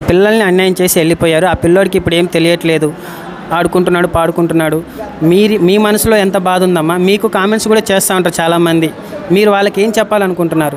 పిల్లల్ని అన్యాయం చేసి వెళ్ళిపోయారు ఆ పిల్లోడికి ఇప్పుడు ఏం తెలియట్లేదు ఆడుకుంటున్నాడు పాడుకుంటున్నాడు మీరు మీ మనసులో ఎంత బాధ ఉందమ్మా మీకు కామెంట్స్ కూడా చేస్తూ ఉంటారు చాలామంది మీరు వాళ్ళకి ఏం చెప్పాలనుకుంటున్నారు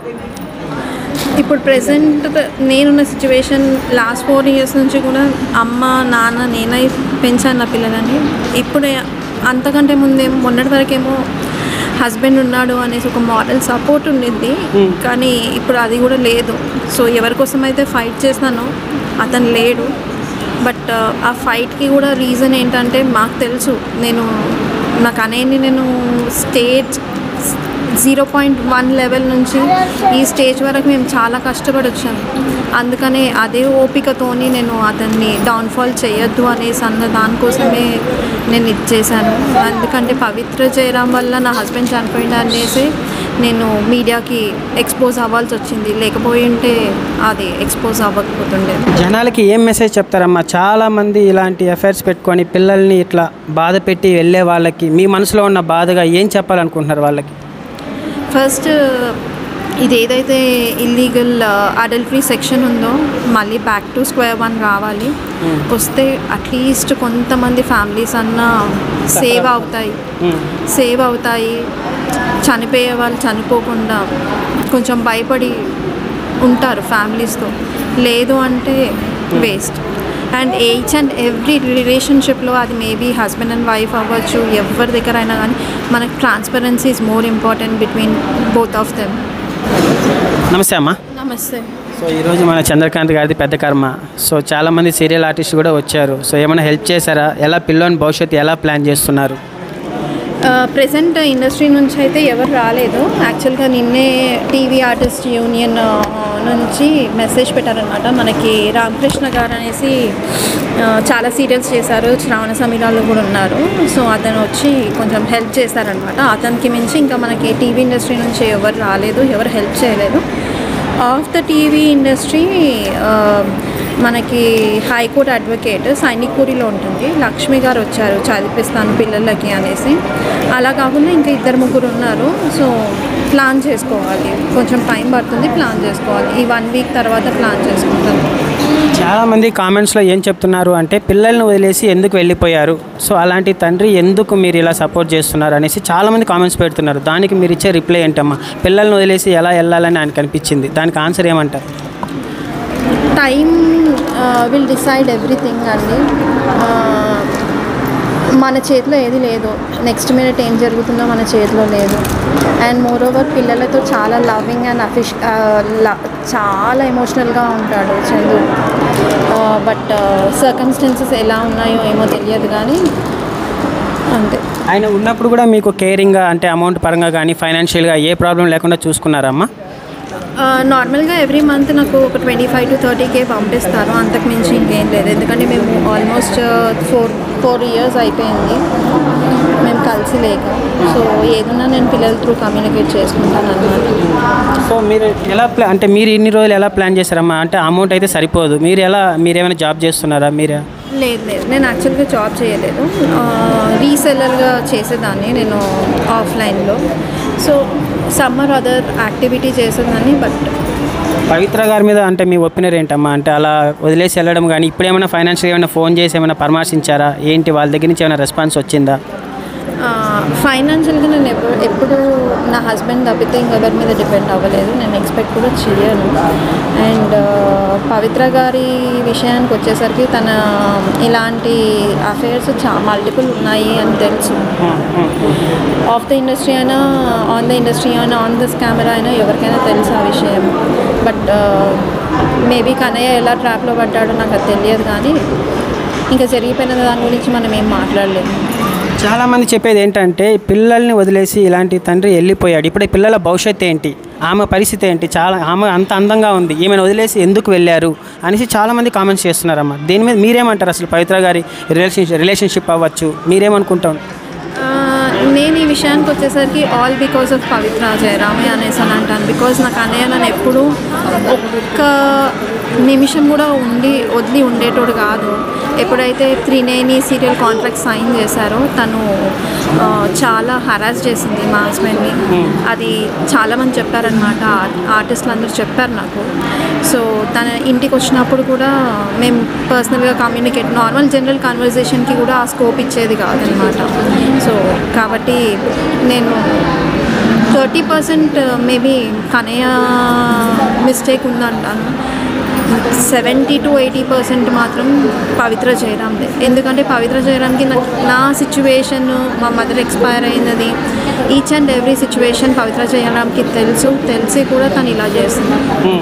ఇప్పుడు ప్రెసెంట్ నేనున్న సిచ్యువేషన్ లాస్ట్ ఫోర్ ఇయర్స్ నుంచి కూడా అమ్మ నాన్న నేనై పెంచాను నా పిల్లలని ఇప్పుడు అంతకంటే ముందేమో మొన్నటి వరకేమో హస్బెండ్ ఉన్నాడు అనేసి ఒక మారల్ సపోర్ట్ ఉండింది కానీ ఇప్పుడు అది కూడా లేదు సో ఎవరి కోసం అయితే ఫైట్ చేస్తానో అతను లేడు బట్ ఆ ఫైట్కి కూడా రీజన్ ఏంటంటే మాకు తెలుసు నేను నాకు అనేది నేను stage zero point one level నుంచి ఈ స్టేజ్ వరకు మేము చాలా కష్టపడి వచ్చాము అందుకనే అదే ఓపికతోని నేను అతన్ని డౌన్ఫాల్ చేయొద్దు అనేసి అన్న దానికోసమే నేను ఇచ్చేసాను ఎందుకంటే పవిత్ర జయరాం వల్ల నా హస్బెండ్ చనిపోయింది అనేసి నేను మీడియాకి ఎక్స్పోజ్ అవ్వాల్సి వచ్చింది లేకపోయి ఉంటే అది ఎక్స్పోజ్ అవ్వకపోతుండే జనాలకి ఏం మెసేజ్ చెప్తారమ్మా చాలామంది ఇలాంటి ఎఫైర్స్ పెట్టుకొని పిల్లల్ని ఇట్లా బాధ పెట్టి వెళ్ళే వాళ్ళకి మీ మనసులో ఉన్న బాధగా ఏం చెప్పాలనుకుంటున్నారు వాళ్ళకి ఫస్ట్ ఇది ఏదైతే ఇల్లీగల్ అడల్టరీ సెక్షన్ ఉందో మళ్ళీ బ్యాక్ టు స్క్వేర్ వన్ రావాలి వస్తే అట్లీస్ట్ కొంతమంది ఫ్యామిలీస్ అన్న సేవ్ అవుతాయి సేవ్ అవుతాయి చనిపోయే వాళ్ళు చనిపోకుండా కొంచెం భయపడి ఉంటారు ఫ్యామిలీస్తో లేదు అంటే waste and each and every రిలేషన్షిప్లో అది మేబీ హస్బెండ్ అండ్ వైఫ్ అవ్వచ్చు ఎవరి దగ్గర అయినా కానీ మనకు transparency is more important between both of them నమస్తే అమ్మా నమస్తే సో ఈరోజు మన చంద్రకాంత్ గారిది పెద్ద కర్మ సో చాలామంది సీరియల్ ఆర్టిస్ట్ కూడా వచ్చారు సో ఏమైనా హెల్ప్ చేశారా ఎలా పిల్లోని భవిష్యత్తు ఎలా ప్లాన్ చేస్తున్నారు ప్రజెంట్ ఇండస్ట్రీ నుంచి అయితే ఎవరు రాలేదు యాక్చువల్గా నిన్నే టీవీ ఆర్టిస్ట్ యూనియన్ ఆ, నుంచి మెసేజ్ పెట్టారనమాట మనకి రామకృష్ణ గారు అనేసి ఆ, చాలా సీరియల్స్ చేశారు శ్రావణ సమీరాలు కూడా ఉన్నారు సో అతను వచ్చి కొంచెం హెల్ప్ చేశారనమాట అతనికి మించి ఇంకా మనకి టీవీ ఇండస్ట్రీ నుంచి ఎవరు రాలేదు ఎవరు హెల్ప్ చేయలేదు ఆఫ్ ద టీవీ ఇండస్ట్రీ మనకి హైకోర్టు అడ్వకేట్ సైనిక్పూరిలో ఉంటుంది లక్ష్మి గారు వచ్చారు చదివిస్తాను పిల్లలకి అనేసి అలా కాకుండా ఇంకా ఇద్దరు ముగ్గురు ఉన్నారు సో ప్లాన్ చేసుకోవాలి కొంచెం టైం పడుతుంది ప్లాన్ చేసుకోవాలి ఈ వన్ వీక్ తర్వాత ప్లాన్ చేసుకుంటాను చాలామంది కామెంట్స్లో ఏం చెప్తున్నారు అంటే పిల్లల్ని వదిలేసి ఎందుకు వెళ్ళిపోయారు సో అలాంటి తండ్రి ఎందుకు మీరు ఇలా సపోర్ట్ చేస్తున్నారు అనేసి చాలామంది కామెంట్స్ పెడుతున్నారు దానికి మీరు ఇచ్చే రిప్లై ఏంటమ్మా పిల్లల్ని వదిలేసి ఎలా వెళ్ళాలని ఆయనకు అనిపించింది దానికి ఆన్సర్ ఏమంటారు టైం విల్ డిసైడ్ ఎవ్రీథింగ్ అండి ఆ, మన చేతిలో ఏది లేదు నెక్స్ట్ మినిట్ ఏం జరుగుతుందో మన చేతిలో లేదు అండ్ మోర్ ఓవర్ పిల్లలతో చాలా లవింగ్ అండ్ అఫిష్ చాలా ఎమోషనల్గా ఉంటాడు చందు బట్ సర్కమ్స్టెన్సెస్ ఎలా ఉన్నాయో ఏమో తెలియదు కానీ అంతే ఆయన ఉన్నప్పుడు కూడా మీకు కేరింగ్గా అంటే అమౌంట్ పరంగా కానీ ఫైనాన్షియల్గా ఏ ప్రాబ్లం లేకుండా చూసుకున్నారమ్మా నార్మల్గా ఎవ్రీ మంత్ నాకు ఒక twenty five to thirty K పంపిస్తారు అంతకు మించి ఇంకేం లేదు ఎందుకంటే మేము ఆల్మోస్ట్ ఫోర్ ఫోర్ ఇయర్స్ అయిపోయింది మేము కలిసి లేక సో ఏదన్నా నేను పిల్లల త్రూ కమ్యూనికేట్ చేసుకుంటాను అనమాట సో మీరు ఎలా ప్లా అంటే మీరు ఇన్ని రోజులు ఎలా ప్లాన్ చేశారమ్మా అంటే అమౌంట్ అయితే సరిపోదు మీరు ఎలా మీరు ఏమైనా జాబ్ చేస్తున్నారా మీరు లేదు లేదు నేను యాక్చువల్గా జాబ్ చేయలేదు రీసెల్లర్గా చేసేదాన్ని నేను ఆఫ్లైన్లో సో సమ్మర్ అదర్ యాక్టివిటీ చేసేదాన్ని బట్ పవిత్ర గారి మీద అంటే మీ ఒపీనియన్ ఏంటమ్మా అంటే అలా వదిలేసి వెళ్ళడం కానీ ఇప్పుడు ఏమైనా ఫైనాన్షియల్ ఏమైనా ఫోన్ చేసి ఏమైనా పరామర్శించారా ఏంటి వాళ్ళ దగ్గర నుంచి ఏమైనా రెస్పాన్స్ వచ్చిందా ఫైనాన్షియల్గా నేను ఎప్పుడు ఎప్పుడు నా హస్బెండ్ తప్పితే ఇంకెవరి మీద డిపెండ్ అవ్వలేదు నేను ఎక్స్పెక్ట్ కూడా చేయను అండ్ పవిత్ర గారి విషయానికి వచ్చేసరికి తన ఇలాంటి అఫైర్స్ చా మల్టిపుల్ ఉన్నాయి అని తెలుసు ఆఫ్ ద ఇండస్ట్రీ అయినా ఆన్ ద ఇండస్ట్రీ అయినా ఆన్ దిస్ కెమెరా అయినా ఎవరికైనా తెలుసు ఆ విషయం బట్ మేబీ కన్నయ్య ఎలా ట్రాప్లో పడ్డాడో నాకు అది తెలియదు కానీ ఇంకా జరిగిపోయిన దాని గురించి మనం ఏం మాట్లాడలేము చాలామంది చెప్పేది ఏంటంటే పిల్లల్ని వదిలేసి ఇలాంటి తండ్రి వెళ్ళిపోయాడు ఇప్పుడు ఈ పిల్లల భవిష్యత్తు ఏంటి ఆమె పరిస్థితి ఏంటి చాలా ఆమె అంత అందంగా ఉంది ఈమెను వదిలేసి ఎందుకు వెళ్ళారు అనేసి చాలామంది కామెంట్స్ చేస్తున్నారమ్మా దీని మీద మీరేమంటారు అసలు పవిత్ర గారి రిలేషన్షిప్ రిలేషన్షిప్ అవ్వచ్చు మీరేమనుకుంటాం ఆ, నేను ఈ విషయానికి వచ్చేసరికి ఆల్ బికాస్ ఆఫ్ పవిత్ర జయరామే అనేసి అని అంటాను బికాజ్ నాకు అన్నయ్య నన్ను ఎప్పుడు ఒక్క నిమిషం కూడా ఉండి వదిలి ఉండేటోడు కాదు ఎప్పుడైతే త్రినేని సీరియల్ కాంట్రాక్ట్ సైన్ చేశారో తను ఆ, చాలా హరాస్ చేసింది మా హస్బెండ్ని అది చాలామంది చెప్పారనమాట ఆర్టిస్టులు అందరూ చెప్పారు నాకు సో తన ఇంటికి వచ్చినప్పుడు కూడా మేము పర్సనల్గా కమ్యూనికేట్ నార్మల్ జనరల్ కాన్వర్జేషన్కి కూడా ఆ స్కోప్ ఇచ్చేది కాదనమాట సో కాబట్టి నేను thirty percent maybe Kanayya mistake ఉందంటాను సెవెంటీ టు ఎయిటీ పర్సెంట్ మాత్రం పవిత్ర జయరామ్దే ఎందుకంటే పవిత్ర జయరామ్కి నా నా సిచ్యువేషన్ మా మదర్ ఎక్స్పైర్ అయినది each and every situation Pavitra జయరామ్కి తెలుసు తెలిసి కూడా తను ఇలా చేస్తుంది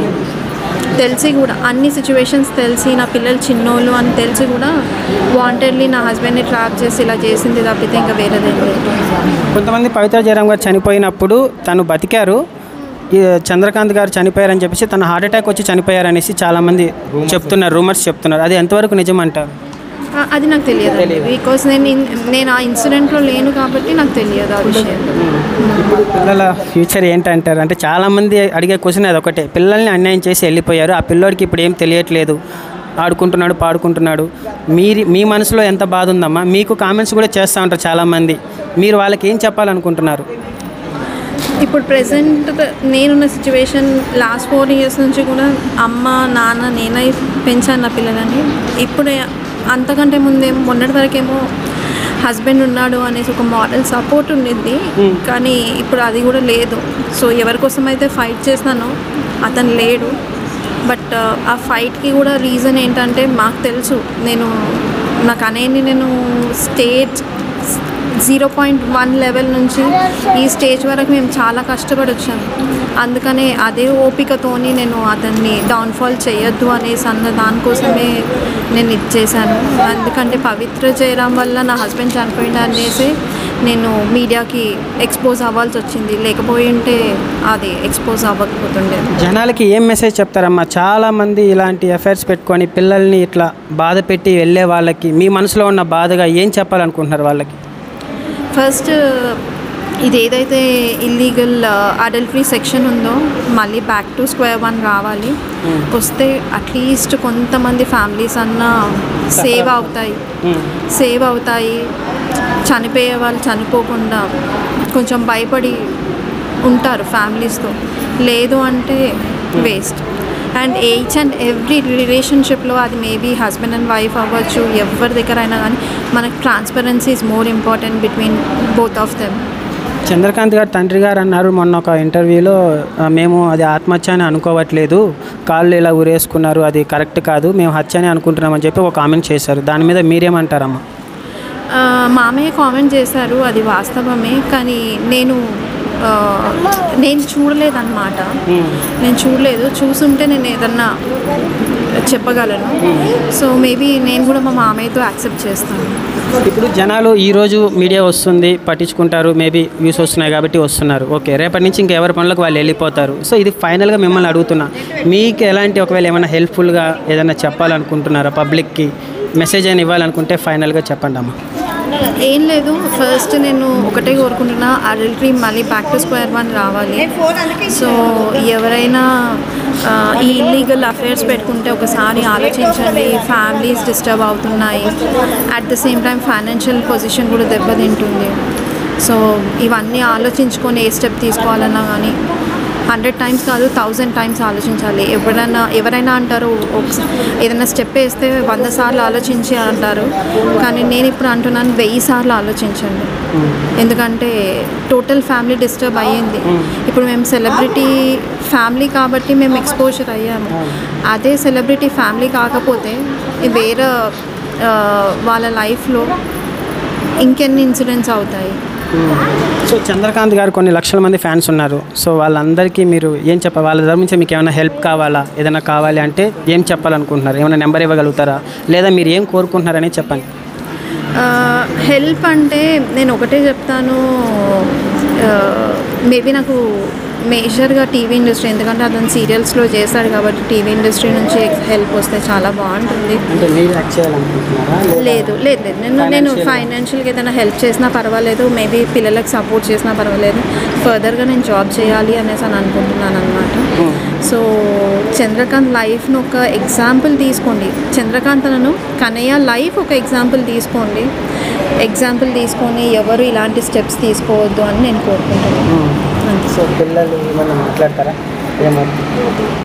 తెలిసి కూడా అన్ని సిచ్యువేషన్స్ తెలిసి నా పిల్లలు చిన్నోళ్ళు అని తెలిసి కూడా వాంటెడ్లీ నా హస్బెండ్ని ట్రాప్ చేసి ఇలా చేసింది తప్పితే ఇంకా వేరేదేం లేదు కొంతమంది పవిత్ర జయరామ్ గారు చనిపోయినప్పుడు తను బతికారు ఈ చంద్రకాంత్ గారు చనిపోయారని చెప్పేసి తన హార్ట్ అటాక్ వచ్చి చనిపోయారనేసి చాలామంది చెప్తున్నారు రూమర్స్ చెప్తున్నారు అది ఎంతవరకు నిజం అంటారు ఆ, అది నాకు తెలియదు బికాస్ నేను ఇన్- నేను ఆ ఇన్సిడెంట్లో లేను కాబట్టి నాకు తెలియదు ఆ విషయం ఇప్పుడు పిల్లల ఫ్యూచర్ ఏంటంటారు అంటే చాలామంది అడిగే క్వశ్చన్ అది ఒకటే పిల్లల్ని అన్యాయం చేసి వెళ్ళిపోయారు ఆ పిల్లోడికి ఇప్పుడు ఏం తెలియట్లేదు ఆడుకుంటున్నాడు పాడుకుంటున్నాడు మీరి మీ మనసులో ఎంత బాధ ఉందమ్మా మీకు కామెంట్స్ కూడా చేస్తూ ఉంటారు చాలామంది మీరు వాళ్ళకి ఏం చెప్పాలనుకుంటున్నారు ఇప్పుడు ప్రెసెంట్ నేనున్న సిచ్యువేషన్ లాస్ట్ ఫోర్ ఇయర్స్ నుంచి కూడా అమ్మ నాన్న నేనై పెంచాను నా పిల్లలని ఇప్పుడు అంతకంటే ముందేమో మొన్నటి వరకేమో హస్బెండ్ ఉన్నాడు అనేసి ఒక మోడల్ సపోర్ట్ ఉండింది కానీ ఇప్పుడు అది కూడా లేదు సో ఎవరి కోసం అయితే ఫైట్ చేసినానో అతను లేడు బట్ ఆ ఫైట్కి కూడా రీజన్ ఏంటంటే మాకు తెలుసు నేను నాకు అనేది నేను stage zero point one level నుంచి ఈ స్టేజ్ వరకు మేము చాలా కష్టపడి వచ్చాము అందుకనే అదే ఓపికతోని నేను అతన్ని డౌన్ఫాల్ చేయొద్దు అనేసి అన్న దానికోసమే నేను ఇది చేశాను ఎందుకంటే పవిత్ర జయరాం వల్ల నా హస్బెండ్ చనిపోయింది అనేసి నేను మీడియాకి ఎక్స్పోజ్ అవ్వాల్సి వచ్చింది లేకపోయి ఉంటే అది ఎక్స్పోజ్ అవ్వకపోతుండే జనాలకి ఏం మెసేజ్ చెప్తారమ్మా చాలామంది ఇలాంటి ఎఫైర్స్ పెట్టుకొని పిల్లల్ని ఇట్లా బాధ పెట్టి వెళ్ళే వాళ్ళకి మీ మనసులో ఉన్న బాధగా ఏం చెప్పాలనుకుంటున్నారు వాళ్ళకి ఫస్ట్ ఇది ఏదైతే ఇల్లీగల్ అడల్టరీ సెక్షన్ ఉందో మళ్ళీ బ్యాక్ టు స్క్వేర్ వన్ రావాలి వస్తే అట్లీస్ట్ కొంతమంది ఫ్యామిలీస్ అన్నా సేవ్ అవుతాయి సేవ్ అవుతాయి చనిపోయే వాళ్ళు చనిపోకుండా కొంచెం భయపడి ఉంటారు ఫ్యామిలీస్తో లేదు అంటే waste and each and every రిలేషన్షిప్లో అది మేబీ హస్బెండ్ అండ్ వైఫ్ అవ్వచ్చు ఎవరి దగ్గర అయినా కానీ మనకు transparency is more important between both of them Chandrakanth garu తండ్రి గారు అన్నారు మొన్న ఒక ఇంటర్వ్యూలో "ఆ, మేము అది ఆత్మహత్య అని అనుకోవట్లేదు కాళ్ళు ఇలా ఉరేసుకున్నారు అది కరెక్ట్ కాదు మేము హత్య అని అనుకుంటున్నామని చెప్పి ఒక కామెంట్ చేశారు దాని మీద మీరేమంటారమ్మా ఆ, మామయ్య కామెంట్ చేశారు అది వాస్తవమే కానీ నేను ఆ, నేను చూడలేదన్నమాట నేను చూడలేదు చూసుంటే నేను ఏదన్నా చెప్పగలను సో మేబీ నేను కూడా మా మామయ్యతో యాక్సెప్ట్ చేస్తాను ఇప్పుడు జనాలు ఈరోజు మీడియా వస్తుంది పట్టించుకుంటారు మేబీ వ్యూస్ వస్తున్నాయి కాబట్టి వస్తున్నారు ఓకే రేపటి నుంచి ఇంకా ఎవరి పనులకు వాళ్ళు వెళ్ళిపోతారు సో ఇది ఫైనల్గా మిమ్మల్ని అడుగుతున్నా మీకు ఎలాంటి ఒకవేళ ఏమైనా హెల్ప్ఫుల్గా ఏదైనా చెప్పాలనుకుంటున్నారా పబ్లిక్కి మెసేజ్ అయినా ఇవ్వాలనుకుంటే ఫైనల్గా చెప్పండి అమ్మా ఏం లేదు ఫస్ట్ నేను ఒకటే కోరుకుంటున్నా అడల్టరీ మళ్ళీ బ్యాక్ టు స్క్వేర్ వన్ రావాలి సో ఎవరైనా ఆ, ఈ ఇల్లీగల్ అఫేర్స్ పెట్టుకుంటే ఒకసారి ఆలోచించండి ఫ్యామిలీస్ డిస్టర్బ్ అవుతున్నాయి at the same time financial position కూడా దెబ్బతింటుంది సో ఇవన్నీ ఆలోచించుకొని ఏ స్టెప్ తీసుకోవాలన్నా కానీ హండ్రెడ్ టైమ్స్ కాదు థౌజండ్ టైమ్స్ ఆలోచించాలి ఎవరైనా ఎవరైనా అంటారు ఒకస- ఏదైనా స్టెప్ వేస్తే వంద సార్లు ఆలోచించి అంటారు కానీ నేను ఇప్పుడు అంటున్నాను వెయ్యి సార్లు ఆలోచించండి ఎందుకంటే టోటల్ ఫ్యామిలీ డిస్టర్బ్ అయ్యింది ఇప్పుడు మేము సెలబ్రిటీ ఫ్యామిలీ కాబట్టి మేము ఎక్స్పోజర్ అయ్యాము అదే సెలబ్రిటీ ఫ్యామిలీ కాకపోతే వేరే ఆ, వాళ్ళ లైఫ్లో ఇంకెన్ని ఇన్సిడెంట్స్ అవుతాయి సో చంద్రకాంత్ గారు కొన్ని లక్షల మంది ఫ్యాన్స్ ఉన్నారు సో వాళ్ళందరికీ మీరు ఏం చెప్పాలి వాళ్ళ దగ్గర నుంచి మీకు ఏమైనా హెల్ప్ కావాలా ఏదైనా కావాలి అంటే ఏం చెప్పాలనుకుంటున్నారు ఏమైనా నెంబర్ ఇవ్వగలుగుతారా లేదా మీరు ఏం కోరుకుంటున్నారని చెప్పండి హెల్ప్ అంటే నేను ఒకటే చెప్తాను మేబీ నాకు మేజర్గా టీవీ ఇండస్ట్రీ ఎందుకంటే అతను సీరియల్స్లో చేస్తాడు కాబట్టి టీవీ ఇండస్ట్రీ నుంచి హెల్ప్ వస్తే చాలా బాగుంటుంది అంటే మీరు యాక్ట్ చేయాలనుకుంటున్నారా లేదు లేదు లేదు నేను నేను Financial- ఫైనాన్షియల్గా ఏదైనా హెల్ప్ చేసినా పర్వాలేదు మేబీ పిల్లలకు సపోర్ట్ చేసినా పర్వాలేదు ఫర్దర్గా నేను జాబ్ చేయాలి అనేసి అని అనుకుంటున్నాను అనమాట Hmm. సో చంద్రకాంత్ లైఫ్ను ఒక ఎగ్జాంపుల్ తీసుకోండి చంద్రకాంత్ అను కనయ్య లైఫ్ ఒక ఎగ్జాంపుల్ తీసుకోండి ఎగ్జాంపుల్ తీసుకొని ఎవరు ఇలాంటి స్టెప్స్ తీసుకోవద్దు అని నేను కోరుకుంటున్నాను అంతే సో పిల్లలు ఏమన్నా మాట్లాడతారా ఏమో